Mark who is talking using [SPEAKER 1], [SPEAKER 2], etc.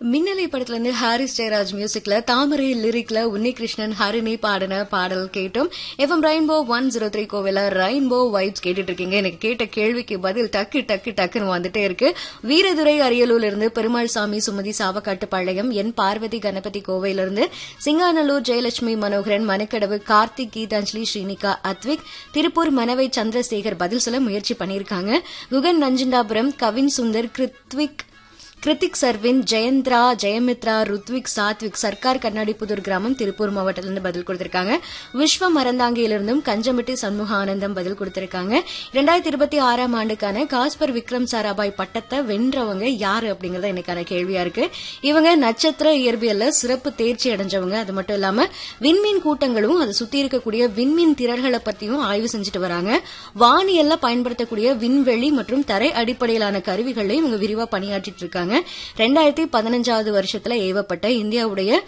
[SPEAKER 1] மின்னலை படத்துல இருந்து ஹாரிஸ் ஜெயராஜ் மியூசிக்ல தாமரை லிரிக்ல உன்னிகிருஷ்ணன் ஹரிணி பாடின பாடல் கேட்டோம் FM rainbow one zero three கோவில ரெயின்போ வைப்ஸ் கேட்டுட்டு இருக்கீங்க எனக்கு கேட்ட கேள்விக்கு பதில் டக்கு டக்கு டக்குன்னு வந்துட்டே இருக்கு வீரதுரை அரியலூர்ல இருந்து பெருமாள் சாமி சுமதி சாவக்காட்டு பாளையம் என் பார்வதி கணபதி கோவையிலிருந்து சிங்காநல்லூர் ஜெயலட்சுமி மனோகரன் மணக்கடவு கார்த்திக் கீதாஞ்சலி ஸ்ரீனிகா அத்விக் திருப்பூர் மனவை சந்திரசேகர் பதில் சொல்ல முயற்சி பண்ணியிருக்காங்க குகன் நஞ்சுண்டாபுரம் கவின் சுந்தர் கிருத்விக் கிருத்திக் சர்வின் ஜெயந்திரா ஜெயமித்ரா ருத்விக் சாத்விக் சர்க்கார் கண்ணாடிப்புதூர் கிராமம் திருப்பூர் மாவட்டத்திலிருந்து பதில் கொடுத்திருக்காங்க விஸ்வ மரந்தாங்கியிலிருந்தும் கஞ்சமிட்டி சண்முகானந்தம் பதில் கொடுத்திருக்காங்க இரண்டாயிரத்தி இருபத்தி ஆறாம் ஆண்டுக்கான காஸ்பர் விக்ரம் சாராபாய் பட்டத்தை வென்றவங்க யாரு அப்படிங்கறத எனக்கான கேள்வியா இருக்கு இவங்க நட்சத்திர இயற்பியல்ல சிறப்பு தேர்ச்சி அடைஞ்சவங்க அது மட்டும் இல்லாம விண்மீன் கூட்டங்களும் அதை சுத்தி இருக்கக்கூடிய விண்மீன் திரள்களை பத்தியும் ஆய்வு செஞ்சுட்டு வராங்க வானியல்ல பயன்படுத்தக்கூடிய விண்வெளி மற்றும் தரை அடிப்படையிலான கருவிகளையும் இவங்க விரிவா பணியாற்றிட்டு இருக்காங்க ரெண்டாயிரத்தி பதினஞ்சாவது வருஷத்துல ஏவப்பட்ட இந்தியாவுடைய